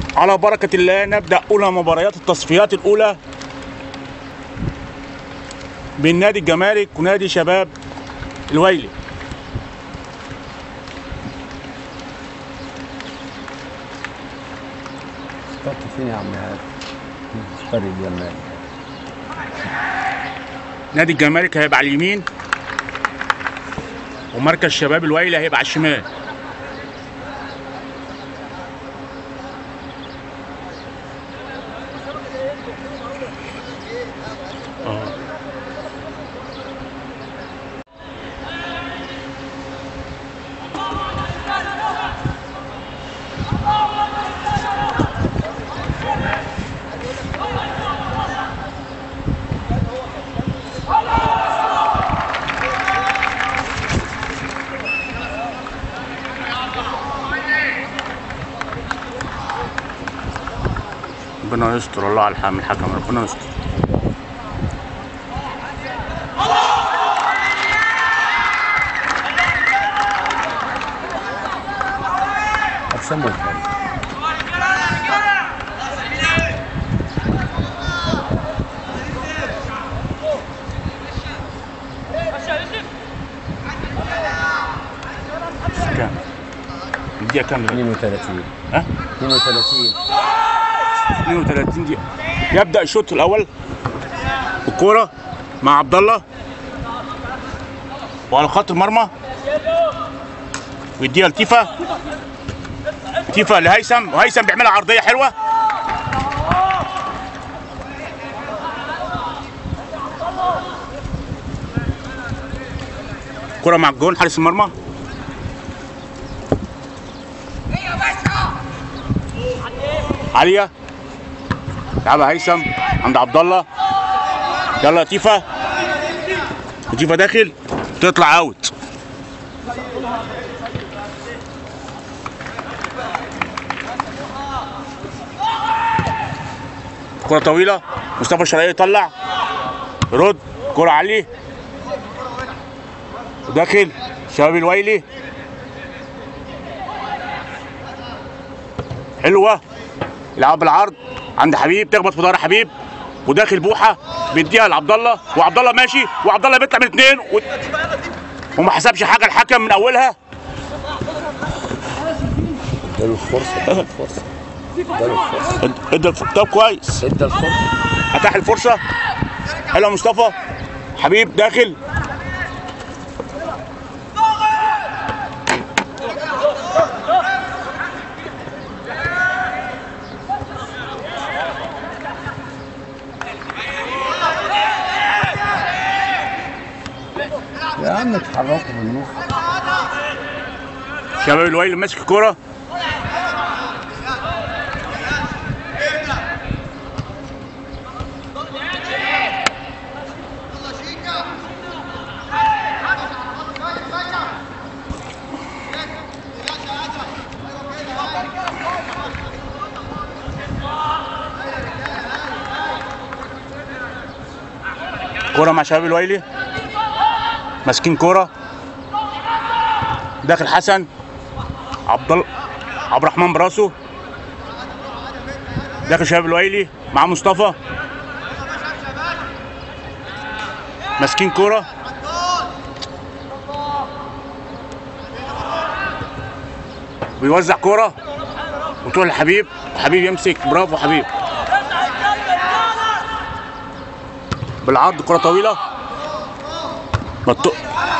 على بركة الله نبدأ أولى مباريات التصفيات الأولى بين نادي الجمارك ونادي شباب الويلي اخترت فين يا عم هاد اختار الجمال نادي الجمارك هيبقى على اليمين ومركز شباب الويلي هيبقى على الشمال آه. ربنا يستر الله على الحامل الحكم ربنا يستر حسام والخالد كام الدقيقة كام دلوقتي؟ 32 ها 32 32 دقيقة يبدأ الشوط الأول الكورة مع عبد الله وعلى خط المرمى ويديها لتيفا تيفا لهيثم وهيثم بيعملها عرضية حلوة كرة مع الجون حارس المرمى عالية لعبها هيثم عند عبد الله يلا يا تيفا وتيفا داخل تطلع اوت كرة طويلة مصطفى الشرقية يطلع رد كرة عليه وداخل شباب الويلي حلوة يلعب بالعرض عند حبيب تخبط في ظهر حبيب وداخل بوحه بيديها لعبد الله وعبد الله ماشي وعبد الله بيطلع من اثنين و... وما حسبش حاجه الحكم من اولها اداله الفرصه اداله الفرصه اداله الفرصه اد- ادى الف... طب كويس ادى الفرصه اتاح الفرصه حلو يا مصطفى حبيب داخل يا عم اتحركوا بالنص شباب الويل ماسك الكوره كوره مع شباب الويلي ماسكين كوره داخل حسن عبد الله عبد الرحمن براسه داخل شباب الويلي مع مصطفى ماسكين كوره بيوزع كوره وتروح لحبيب وحبيب يمسك برافو حبيب بالعرض كره طويله بطق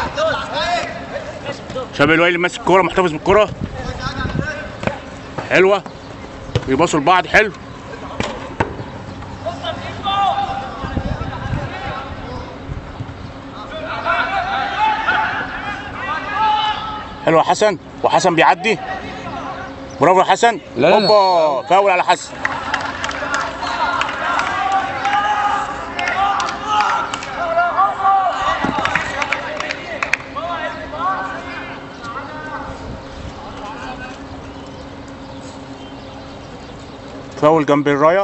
شباب الويلي ماسك الكوره محتفظ بالكوره حلوه بيباصوا لبعض حلو حلو يا حسن وحسن بيعدي برافو يا حسن لا، لا. هوبا فاول على حسن فاول جنب الرايه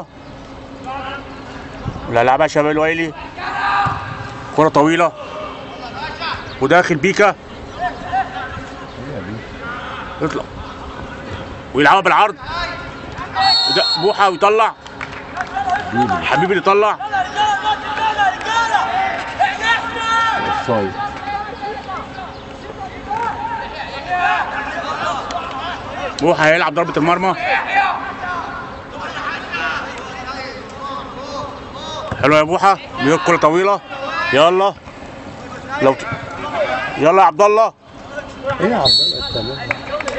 ولا لعبها شباب الويلي كرة طويلة وداخل بيكا يطلع ويلعبها بالعرض وده بوحه ويطلع حبيبي اللي يطلع اوفسايد بوحه هيلعب ضربه المرمى حلو يا بوحه بيجيب كره طويله يلا لو ت... يلا يا عبد الله ايه يا عبد الله التمام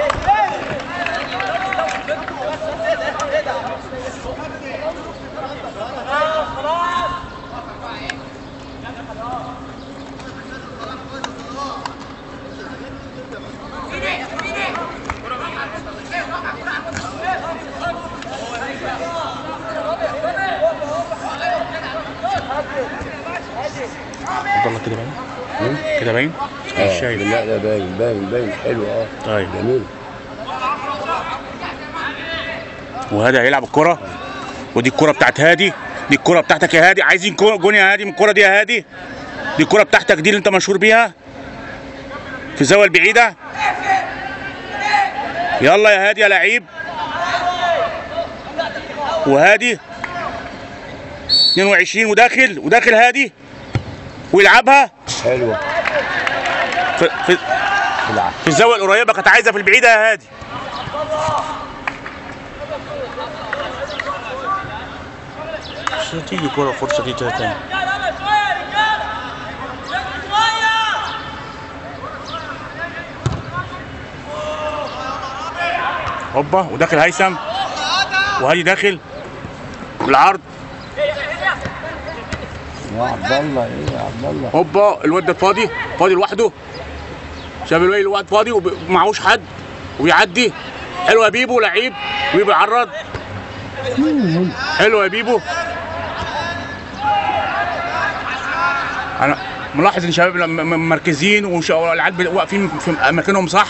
عبد الله كده باين كده باين مش اه شايف لا لا باين باين باين حلو اه طيب جميل وهادي هيلعب الكرة ودي الكرة بتاعت هادي دي الكرة بتاعتك يا هادي عايزين كو- جون يا هادي من الكرة دي يا هادي دي الكرة بتاعتك دي اللي انت مشهور بيها في الزاوية البعيدة يلا يا هادي يا لعيب وهادي 22 وداخل وداخل هادي ويلعبها حلوه في, في, العب في الزاوية القريبة كانت عايزة في البعيدة يا هادي مش هتيجي كرة فرصة دي تاني هوبا وداخل هيثم وهادي داخل بالعرض يا عبد الله ايه يا عبد الله هوبا الواد ده فاضي فاضي لوحده شاف الواد الواد فاضي ومعهوش حد ويعدي حلو يا بيبو لعيب بيبو يعرض حلو يا بيبو انا ملاحظ ان الشباب لما- م- مركزين وش- والعيال بي- واقفين في اماكنهم صح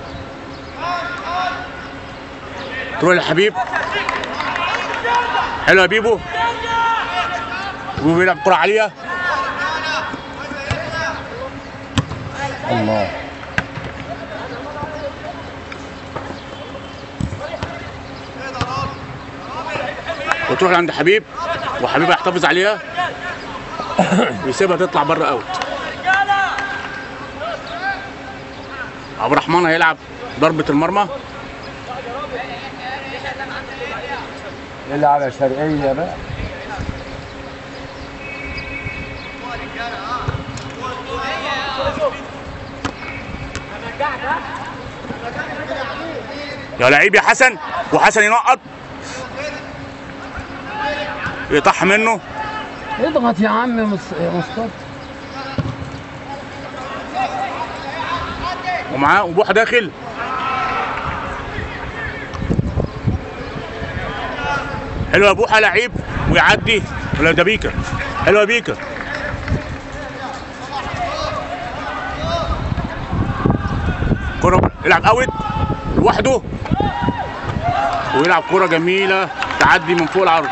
تروح للحبيب حلو يا بيبو بيبو بيلعب كرة عالية الله وتروح عند حبيب وحبيب هيحتفظ عليها ويسيبها تطلع بره اوت عبد الرحمن هيلعب ضربة المرمى العب يا شرقيه بقى يا لعيب يا حسن وحسن ينقط يطح منه اضغط يا عم مص- مصطفى ومعاه وبوحه داخل حلو يا بوحه لعيب ويعدي ولا ده بيكر حلو يا بيكر كرة يلعب اوت لوحده ويلعب كرة جميلة تعدي من فوق العرض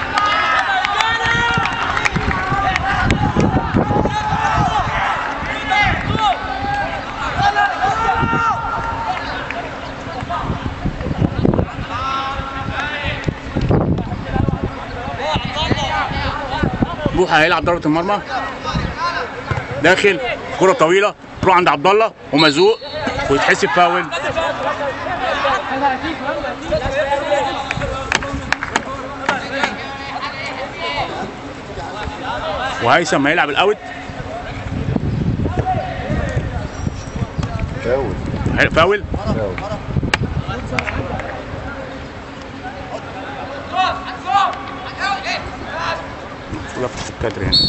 بوحه هيلعب ضربه المرمى داخل كره طويله تروح عند عبد الله ومزوق ويتحسب فاول وهيثم هيلعب الاوت فاول هي- فاول فاول لفت الكادر هنا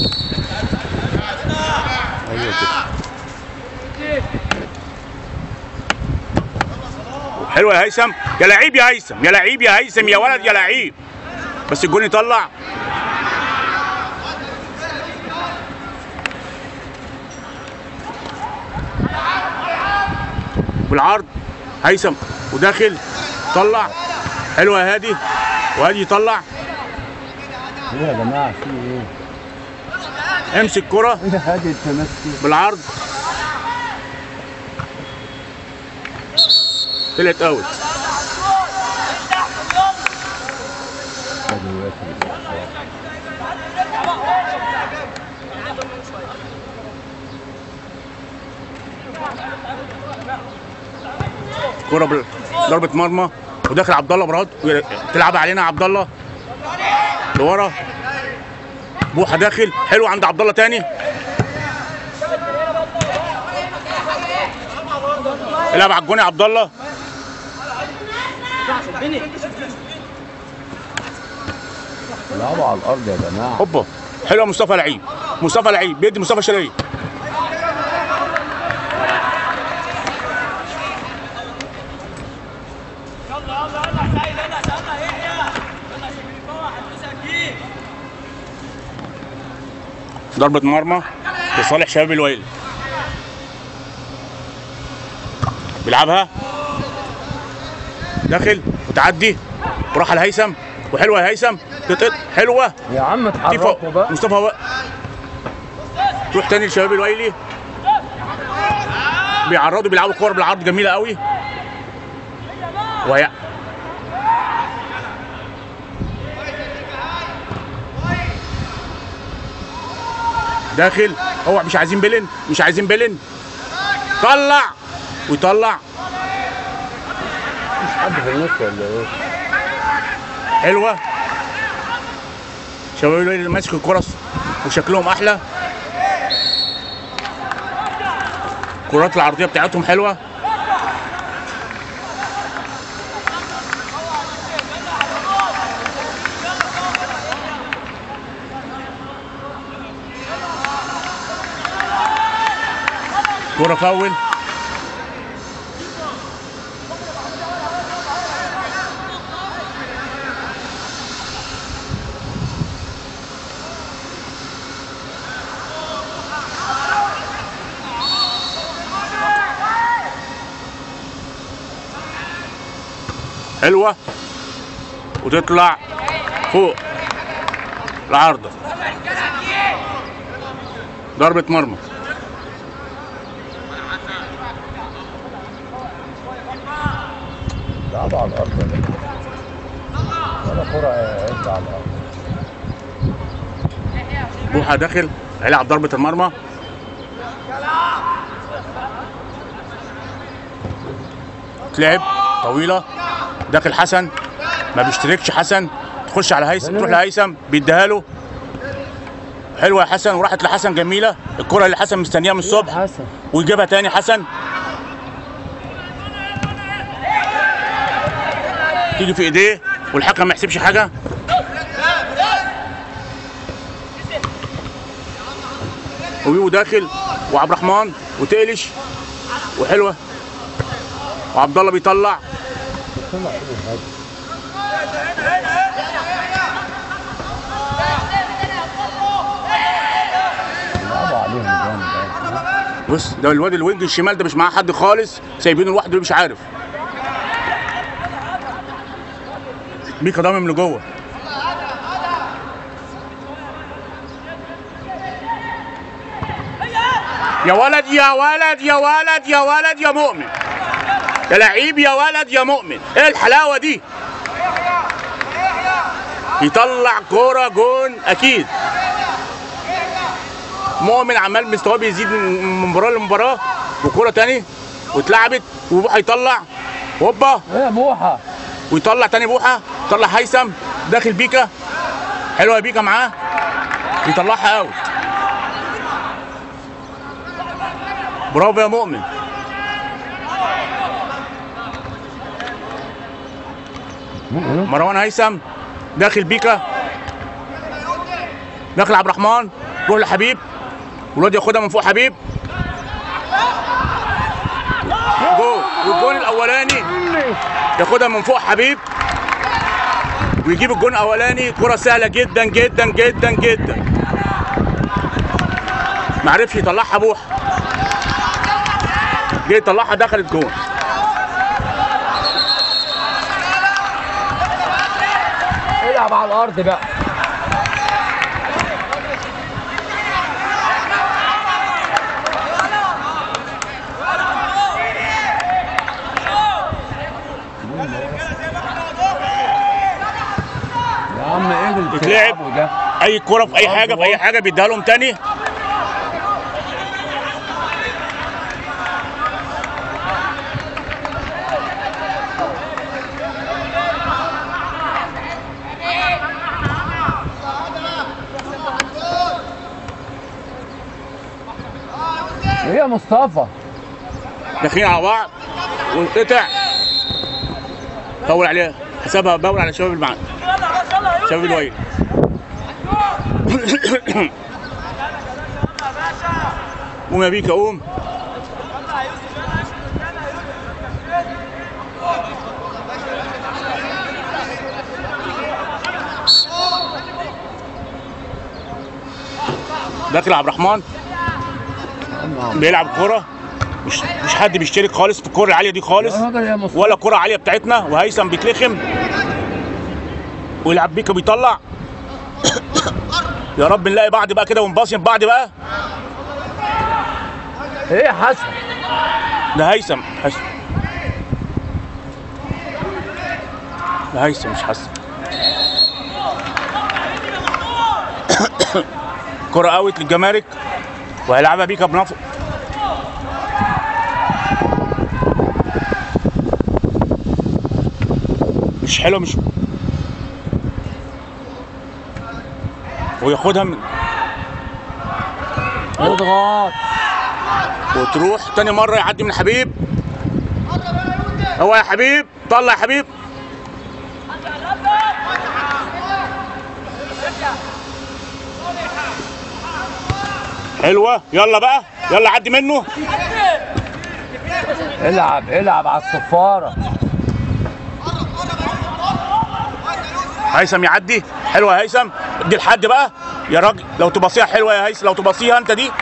ايوه كده حلوه يا هيثم يا لعيب يا هيثم يا لعيب يا هيثم يا ولد يا لعيب بس الجون يطلع بالعرض هيثم وداخل طلع حلوه يا هادي وهادي يطلع ايه يا جماعه في ايه؟ امسك كره ايه هادي التمسك بالعرض طلعت اوت في كرة بال- ضربة مرمى وداخل عبد الله مراد تلعب علينا عبد الله لورا بوحه داخل حلو عند عبد الله تاني العب على الجون يا عبد الله لعبوا على الارض يا جماعه هوبا حلو يا مصطفى لعيب مصطفى لعيب بيدي مصطفى شرقي ضربة مرمى لصالح شباب الويل بيلعبها داخل وتعدي وراح على هيثم وحلوه يا هيثم تتقط حلوه يا عم تيفا اتحركوا بقى مصطفى و... تروح تاني لشباب الويلي بيعرضوا بيلعبوا كور بالعرض جميله قوي وهي داخل هو مش عايزين بلن مش عايزين بلن طلع ويطلع مش حد في النص ولا ايه؟ حلوه شباب الويل ماسك الكرة وشكلهم احلى الكرات العرضيه بتاعتهم حلوه كرة فاول حلوه وتطلع فوق العارضه ضربه مرمى لعبوا على الارض يا جماعه ولا كرة عد على الارض بوحه داخل هيلعب ضربه المرمى تلعب طويله داخل حسن ما بيشتركش حسن تخش على هيثم تروح لهيثم بيديها له حلوه يا حسن وراحت لحسن جميله الكره اللي حسن مستنيها من الصبح حسن ويجيبها تاني حسن تيجي في ايديه والحكم ما يحسبش حاجه وبيبو داخل وعبد الرحمن وتقلش وحلوه وعبد الله بيطلع طلع كده الهدف لعبوا عليهم جامد أوي. بص ده الواد الوينج الشمال ده مش معاه حد خالص سايبينه لوحده مش عارف ميكا ضامم لجوه يا ولد يا ولد يا ولد يا ولد يا مؤمن يا لعيب يا ولد يا مؤمن ايه الحلاوه دي يطلع كوره جون اكيد مؤمن عمال مستواه بيزيد من من مباراه لمباراه وكوره تاني واتلعبت وبوحه يطلع هوبا ايه يا بوحه ويطلع تاني بوحه يطلع هيثم داخل بيكا حلوه يا بيكا معاه يطلعها اوت برافو يا مؤمن مروان هيثم داخل بيكا داخل عبد الرحمن روح لحبيب والواد ياخدها من فوق حبيب جول والجون الاولاني ياخدها من فوق حبيب ويجيب الجون الاولاني كره سهله جدا جدا جدا جدا ما عرفش يطلعها بوح جه يطلعها دخلت جون العب على الارض بقى يا عم اللي يتلعب. بتلعبه ده اي كرة في اي حاجة في اي حاجة بيديها لهم تاني ايه يا مصطفى داخلين على بعض وانقطع فول عليه حسابها باول على شباب المعنى شباب الويل قوم يا بيكا قوم داخل عبد الرحمن بيلعب كرة مش مش حد بيشترك خالص في الكرة العالية دي خالص يا راجل يا مصطفى ولا كرة عالية بتاعتنا وهيثم بيتلخم ويلعب بيكا بيطلع يا رب نلاقي بعض بقى كده ونباصي بعض بقى ايه يا حسن ده هيثم هيثم ده هيثم مش حسن كرة اوت للجمارك وهيلعبها بيكا بنفسه مش حلو مش وياخدها من اضغط وتروح تاني مرة يعدي من حبيب هو يا حبيب طلع يا حبيب حلوة يلا بقى يلا عدي منه العب العب على الصفاره هيثم يعدي حلوة يا هيثم ادي لحد بقى يا راجل لو تبصيها حلوة يا هيثم لو تبصيها انت دي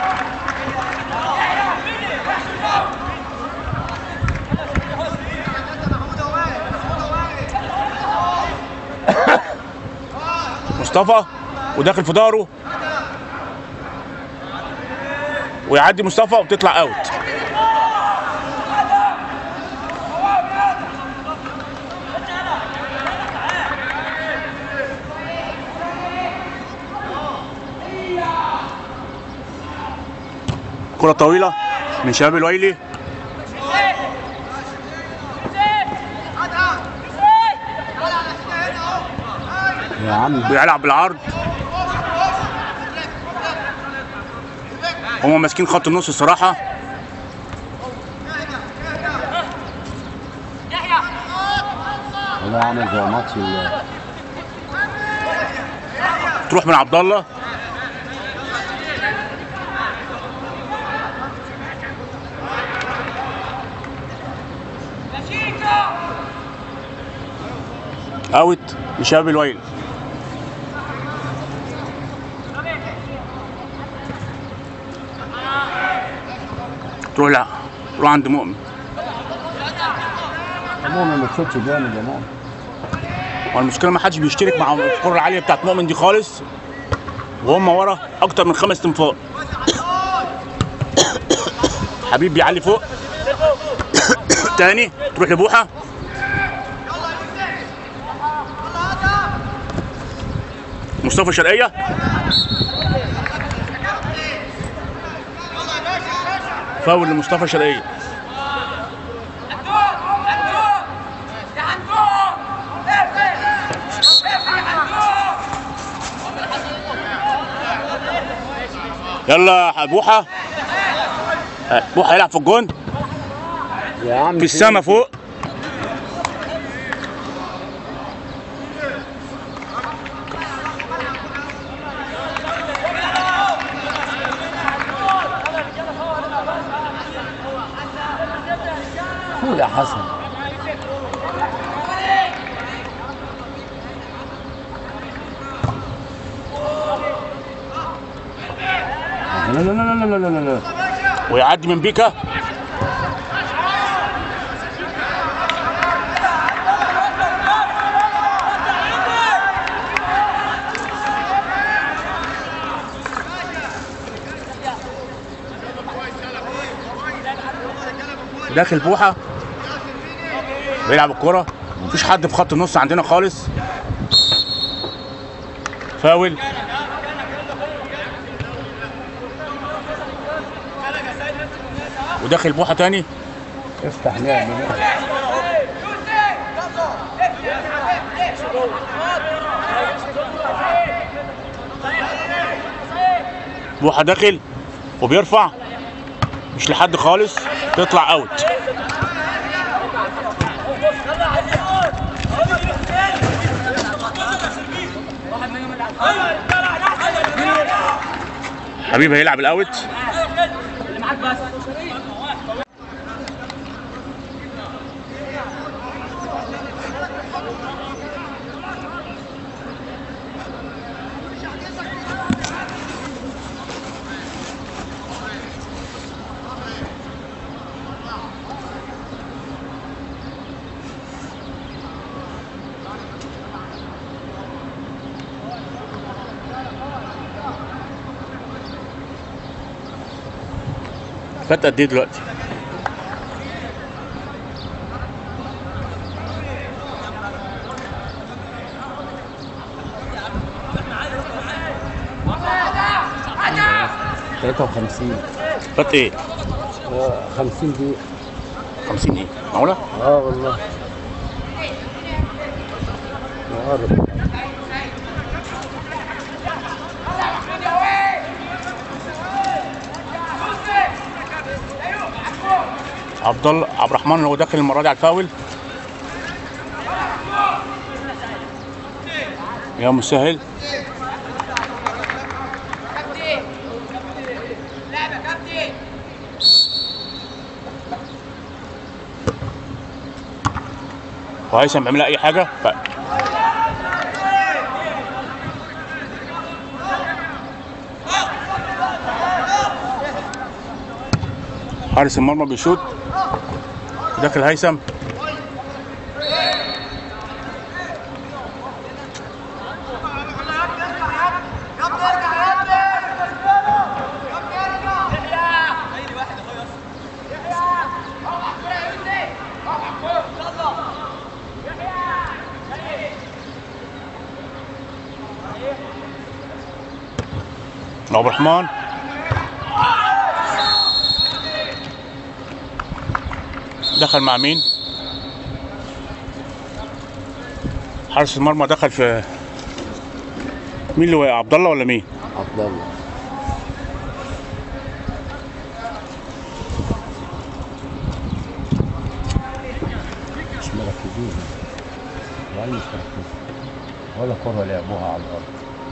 مصطفى وداخل في ظهره ويعدي مصطفى وتطلع اوت كرة طويلة من شباب الويلي يا عم بيلعب بالعرض هما ماسكين خط النص الصراحة ده عامل زي ماتش ال- تروح من عبد الله اوت لشباب الويل تروح لا تروح عند مؤمن مؤمن ما تشوتش جامد يا مؤمن والمشكله ما حدش بيشترك مع الكره العاليه بتاعت مؤمن دي خالص وهم ورا اكتر من خمس تنفار حبيب بيعلي فوق تاني تروح لبوحه مصطفى شرقيه فاول لمصطفى شرقيه يلا يا بوحه آه، بوحه يلعب في الجون يا عم في السما فوق فوق يا حسن لا لا لا لا لا لا لا لا ويعدي من بيكا داخل بوحه بيلعب الكرة مفيش حد في خط النص عندنا خالص فاول وداخل بوحه تاني افتح لعب بقى. بوحه داخل وبيرفع مش لحد خالص تطلع اوت حبيب هيلعب الاوت فات قد ايه دلوقتي؟ تلاتة وخمسين فات ايه؟ آه، خمسين دقيقة 50 ايه؟ معقولة؟ اه والله مقرب عبد الله عبد الرحمن هو داخل المرة دي على الفاول يا مسهل وهيثم بيعمل اي حاجه ف... حارس المرمى بيشوط داخل هيثم عبد الرحمن دخل مع مين؟ حارس المرمى دخل في مين اللي وقع عبد الله ولا مين؟ عبد الله مش مركزين والله مش مركزين ولا كرة لعبوها على الأرض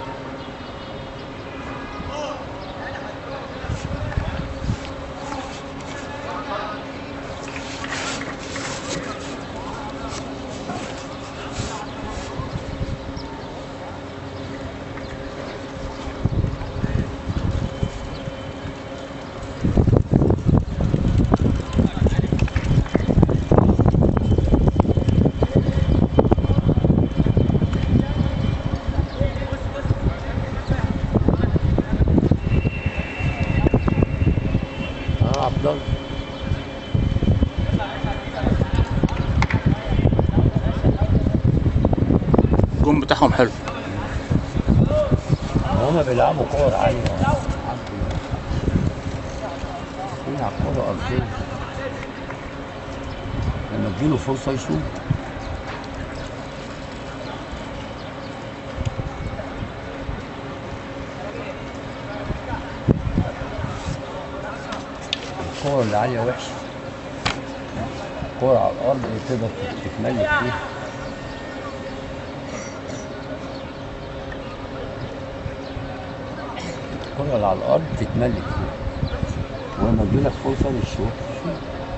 اه عبد الله الجون بتاعهم حلو هما بيلعبوا كورة عالية بيلعب كورة أرضية لما تجيله فرصة يشوط الكورة اللي عالية وحشة الكورة على الأرض تقدر تتملك فيها الكرة اللي على الأرض تتملك فيها ولما تجيلك فرصة للشوط شوط.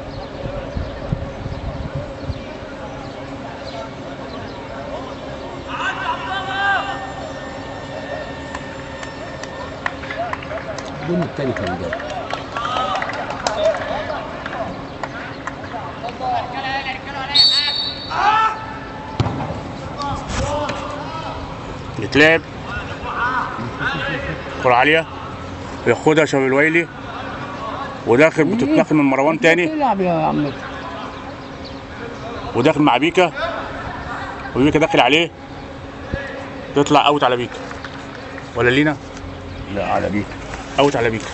الجون التاني كان جاب يتلعب كرة عالية ياخدها شباب الويلي وداخل بتتنقل من مروان تاني تلعب يا عم وداخل مع بيكا وبيكا داخل عليه تطلع اوت على بيكا ولا لينا لا على بيك اوت على بيك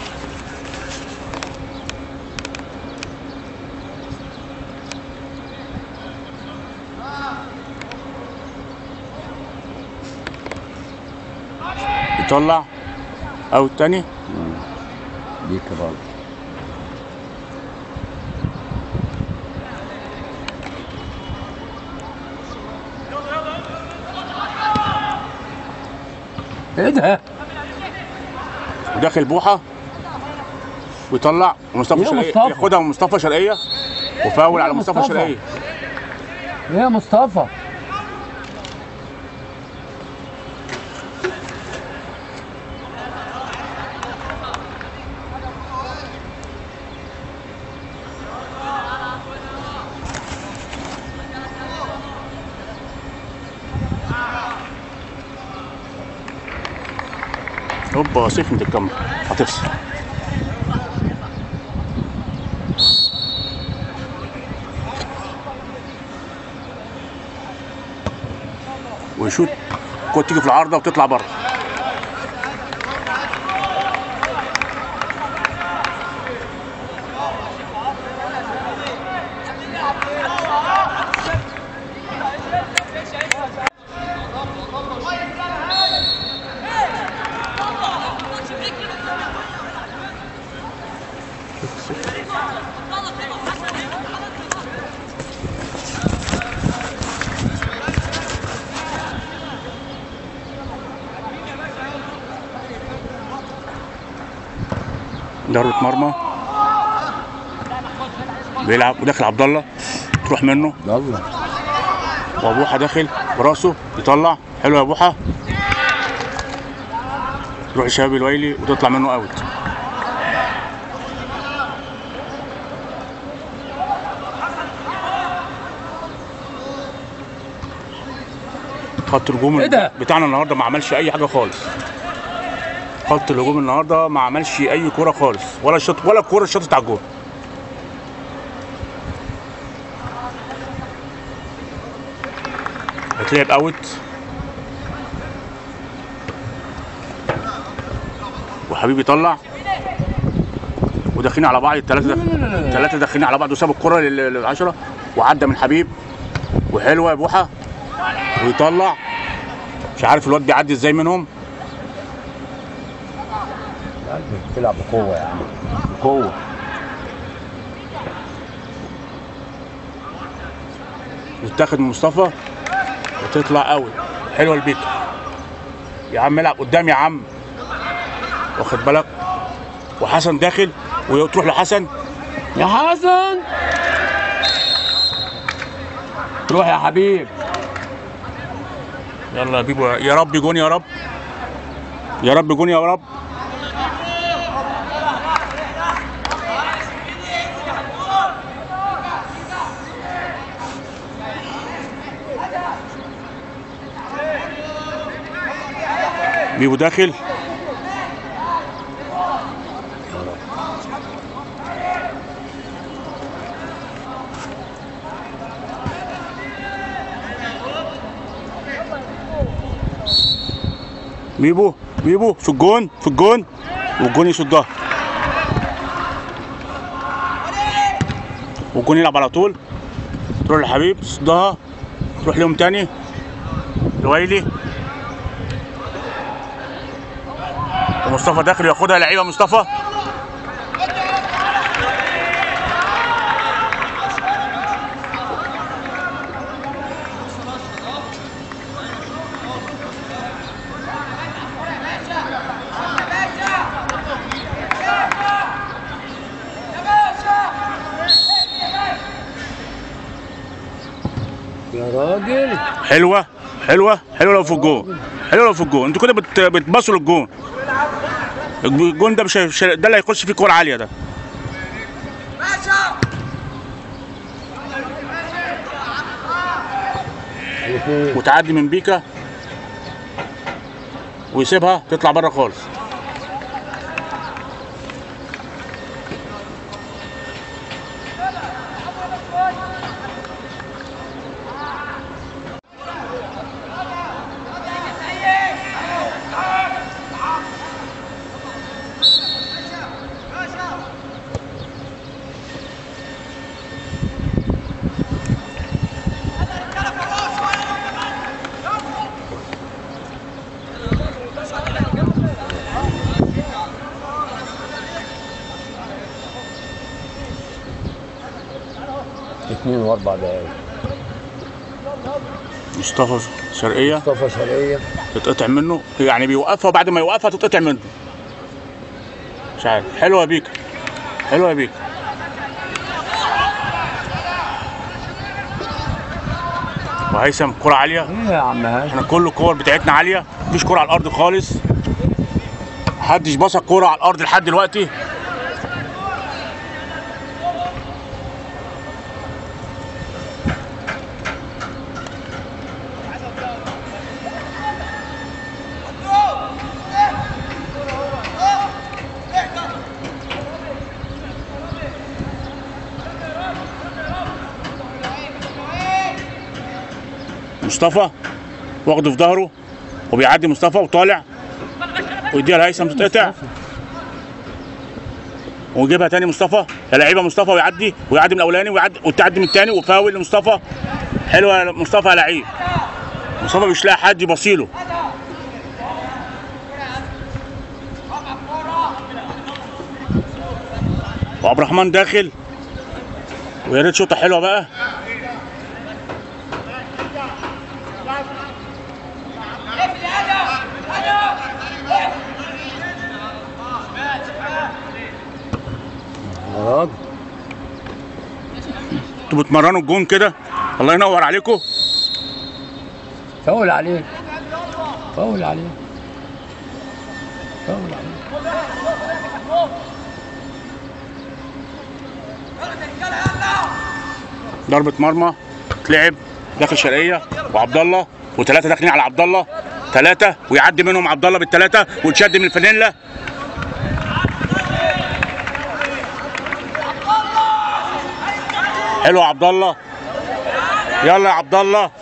يطلع اوت تاني بيك برضه ايه ده؟ وداخل بوحه ويطلع ومصطفى يا شرقيه مصطفى. ياخدها من مصطفى شرقيه وفاول يا على مصطفى مصطفى. شرقيه ايه يا مصطفى؟ هوبا سخنت الكاميرا هتفصل ويشوط كنت تيجي في العارضه وتطلع بره ضربة مرمى بيلعب وداخل عبد الله تروح منه يلا وابوحه داخل براسه يطلع حلو يا ابوحه تروح لشباب الويلي وتطلع منه اوت خط الهجوم إيه ده؟ بتاعنا النهارده ما عملش اي حاجه خالص خط الهجوم النهارده ما عملش اي كوره خالص ولا شط ولا كوره شاطت على الجول هتلعب اوت وحبيبي طلع وداخلين على بعض الثلاثه الثلاثه داخلين على بعض وساب الكره لل- للعشره وعدى من حبيب وحلوه يا بوحه ويطلع مش عارف الواد بيعدي ازاي منهم بتلعب بقوه يا عم بقوه وتاخد من مصطفى وتطلع قوي حلوه البيك يا عم العب قدام يا عم واخد بالك وحسن داخل وتروح لحسن يا حسن روح يا حبيب يلا يا بيبو يا رب جون يا رب يا رب جون يا رب بيبو داخل بيبو بيبو في الجون في الجون والجون يصدها والجون يلعب على طول تروح لحبيب تصدها تروح لهم تاني لويلي ومصطفى داخل ياخدها لعيبه مصطفى يا راجل حلوه حلوه حلوه لو في الجون حلوه لو في الجون انتوا كده بت... بتبصوا للجون الجون ده مش مش- ده اللي هيخش فيه كوره عاليه ده وتعدي من بيكا ويسيبها تطلع بره خالص اثنين واربع دقايق مصطفى شرقيه مصطفى شرقيه تتقطع منه يعني بيوقفها وبعد ما يوقفها تتقطع منه مش عارف حلوه يا بيكا حلوه يا بيكا وهيثم كرة عالية ايه يا عم هاشم احنا كل الكور بتاعتنا عالية مفيش كرة على الأرض خالص محدش بصق كرة على الأرض لحد دلوقتي مصطفى واخده في ظهره وبيعدي مصطفى وطالع ويديها لهيثم تتقطع ويجيبها تاني مصطفى يا لعيبه مصطفى ويعدي ويعدي من الاولاني ويعدي وتعدي من التاني وفاول لمصطفى حلوه يا مصطفى يا لعيب مصطفى مش لاقي حد يبصيله وعبد الرحمن داخل ويا ريت شوطه حلوه بقى يا راجل انتوا بتمرنوا الجون كده الله ينور عليكم فاول عليه فاول عليه فاول عليه ضربة مرمى تلعب داخل شرقية وعبد الله وثلاثة داخلين على عبد الله ثلاثة ويعدي منهم عبد الله بالثلاثة وتشد من الفانيلا حلو يا عبد الله يلا يا عبد الله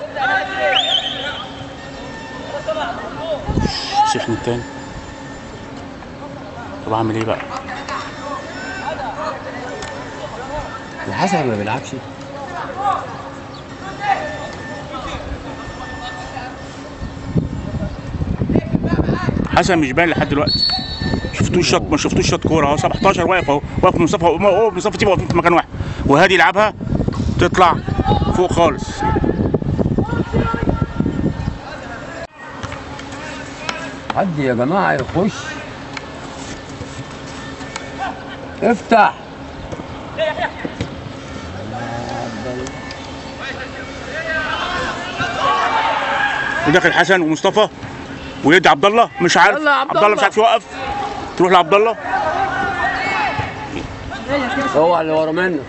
سخن التاني طب اعمل ايه بقى؟ الحسن ما بيلعبش حسن مش باين لحد دلوقتي شفتوش شط ما شفتوش شط كوره اهو 17 واقف اهو واقف مصطفى هو مصطفى تيبقى واقفين في مكان واحد وهادي يلعبها تطلع فوق خالص حد يا جماعه يخش افتح وداخل حسن ومصطفى ويدي عبد الله مش عارف يلا يا عبد عبد الله مش الله. عارف يوقف تروح لعبد الله هو اللي ورا منه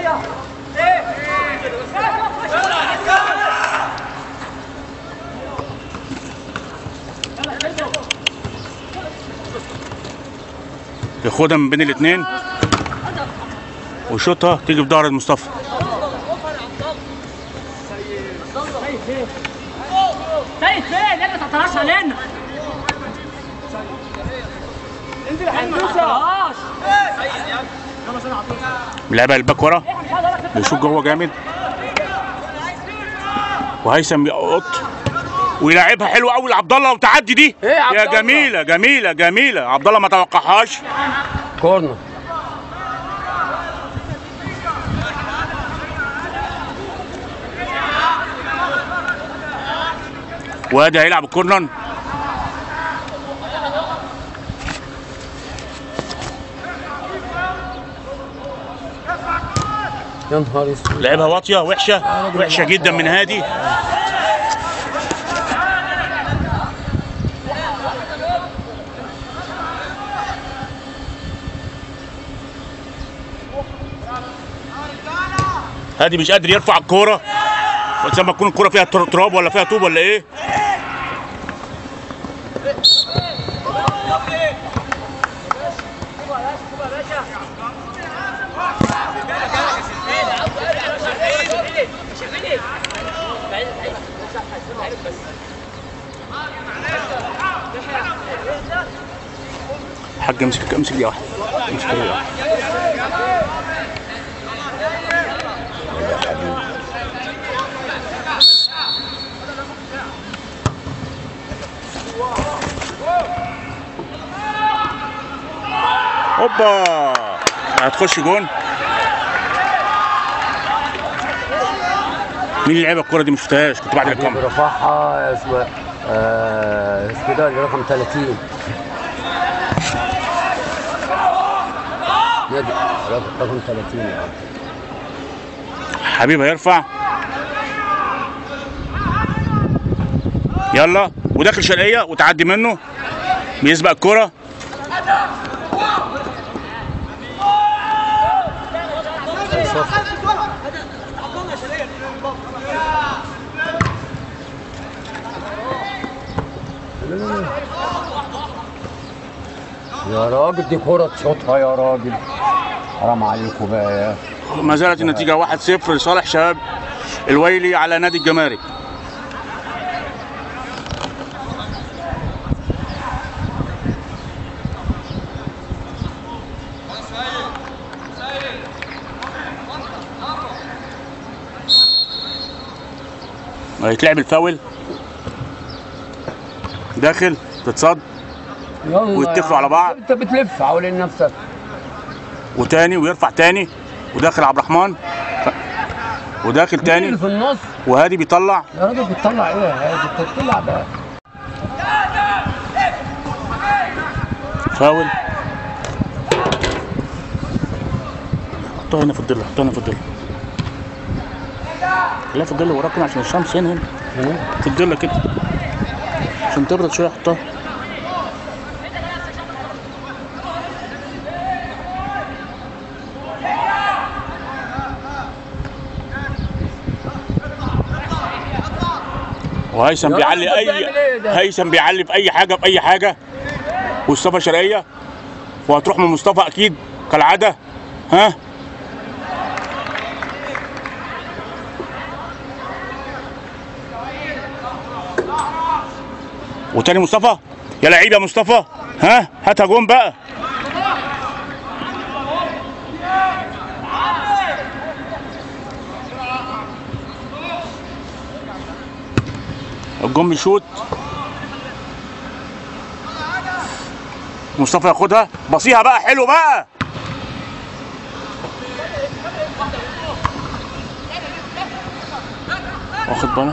ياخدها من بين الاثنين ويشوطها تيجي في ظهر مصطفى سيد فين ليه ما تعطيهاش علينا انزل يا حبيبي خلاص لعبها الباك ورا بيشوط جوه جامد وهيثم يقط ويلعبها حلوه قوي لعبد الله وتعدي دي إيه يا عبد يا الله؟ جميله جميله جميله عبد الله ما توقعهاش كورنر وادي هيلعب الكورنر يا نهار اسود لعبها واطيه وحشه وحشه جدا من هادي هادي مش قادر يرفع الكوره بس لما تكون الكوره فيها تر- تراب ولا فيها طوب ولا ايه حاج امسك امسك دي واحده امسك دي واحده هوبا هتخش جون مين اللي لعب الكوره دي مش شفتهاش كنت بعد حبيب الكاميرا رفعها اسمه آه اسمه ده اللي رقم 30 نادي رقم رقم 30 يعني حبيب هيرفع يلا وداخل شرقيه وتعدي منه بيسبق الكرة يا راجل دي كرة تشوطها يا راجل حرام عليكم بقى يا أخي. ما زالت النتيجة 1-0 لصالح شباب الويلي على نادي الجمارك هيتلعب الفاول داخل تتصد يلا ويتفقوا يا على عم. بعض. انت بتلف حوالين نفسك وتاني ويرفع تاني وداخل عبد الرحمن وداخل مين تاني اللي في النص وهادي بيطلع يا راجل بتطلع ايه يا هادي انت بتلعب بقى فاول حطها هنا في الضل حطها هنا في الضل لا في الضل وراكم عشان الشمس هنا هنا في الضل كده عشان تبرد شويه حطها وهيثم يا بيعلي راجل اي بتعمل ايه ده؟ هيثم بيعلي في اي حاجه في اي حاجه مصطفى شرقيه وهتروح من مصطفى اكيد كالعاده ها وتاني مصطفى يا لعيب يا مصطفى ها هاتها جون بقى الجون بيشوط مصطفى ياخدها بصيها بقى حلو بقى واخد بالك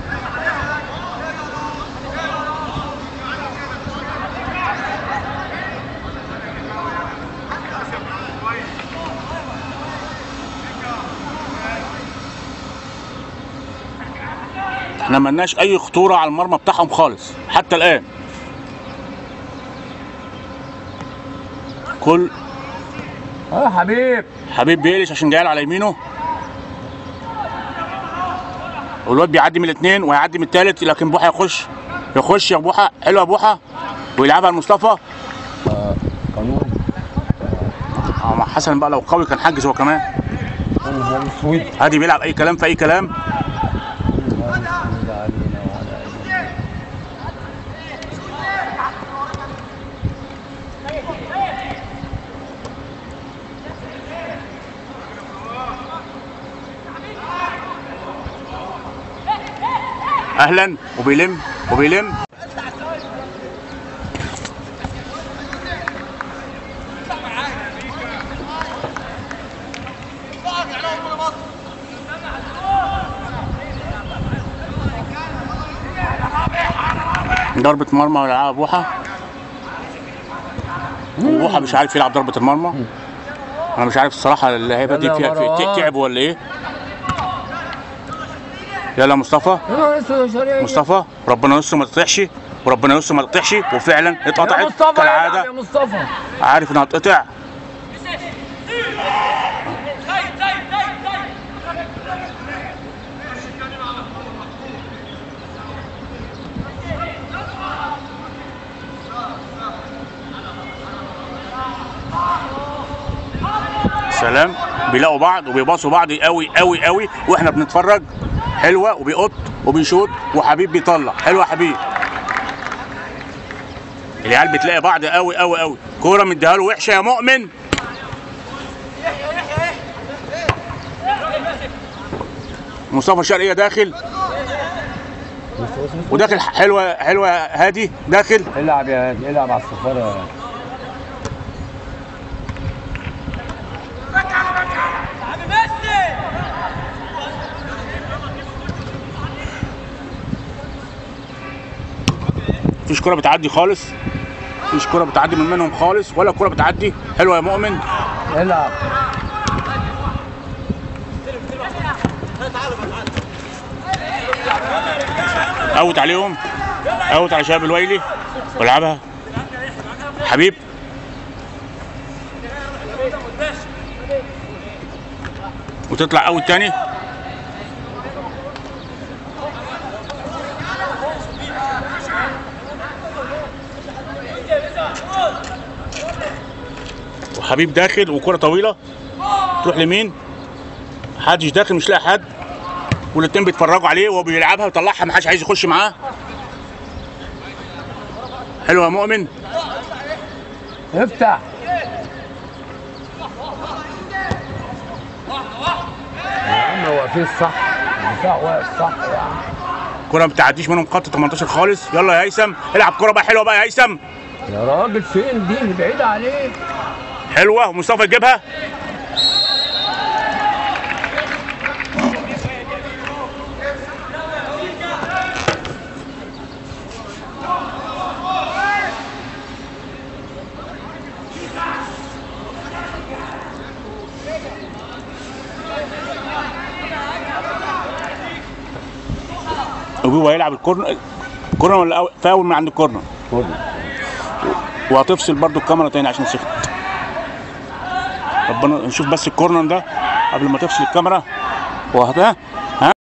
احنا ملناش اي خطوره على المرمى بتاعهم خالص حتى الان كل اه يا حبيب حبيب بيقلش عشان جاي على يمينه والواد بيعدي من الاثنين وهيعدي من الثالث لكن بوحه يخش يخش يا بوحه حلوه يا بوحه ويلعبها لمصطفى قانون اه مع حسن بقى لو قوي كان حجز هو كمان يا نهار اسود هادي بيلعب اي كلام في اي كلام يا نهار اسود علينا وعلى أيدينا. اهلا وبيلم وبيلم ضربة مرمى يلعبها بوحة وبوحة مش عارف يلعب ضربة المرمى انا مش عارف الصراحة اللعيبة دي يلا يا فيها- في- مروان. تعب ولا ايه يلا مصطفى يا نهار اسود يا شريك مصطفى ربنا يستر ما تقطعش وربنا يستر ما تقطعش وفعلا يا اتقطعت مصطفى يلعب كالعاده يا مصطفى عارف انها هتقطع سلام بيلاقوا بعض وبيباصوا بعض قوي قوي قوي واحنا بنتفرج حلوه وبيقط وبيشوط وحبيب بيطلع حلوه يا حبيب العيال بتلاقي بعض قوي قوي قوي كوره مديها له وحشه يا مؤمن مصطفى شرقيه داخل وداخل حلوه حلوه هادي داخل العب يا هادي العب على الصفارة يا هادي. مفيش كرة بتعدي خالص مفيش كرة بتعدي من منهم خالص ولا كرة بتعدي حلوة يا مؤمن العب اوت عليهم اوت على شباب الويلي والعبها حبيب وتطلع اوت تاني وحبيب داخل وكرة طويلة تروح لمين محدش داخل مش لاقي حد والاتنين بيتفرجوا عليه وهو بيلعبها ويطلعها محدش عايز يخش معاه حلو يا مؤمن افتح يا عم واقفين صح الدفاع واقف صح يا عم كرة ما بتعديش منهم خط 18 خالص يلا يا هيثم العب كرة بقى حلوة بقى يا هيثم يا راجل فين دي اللي بعيدة عليك حلوة ومصطفى يجيبها وهو هيلعب الكورنر كورنر ولا أو- فاول من عند الكورنر كله وهتفصل برضو الكاميرا تاني عشان سخت ربنا نشوف بس الكورنر ده قبل ما تفصل الكاميرا وهت ها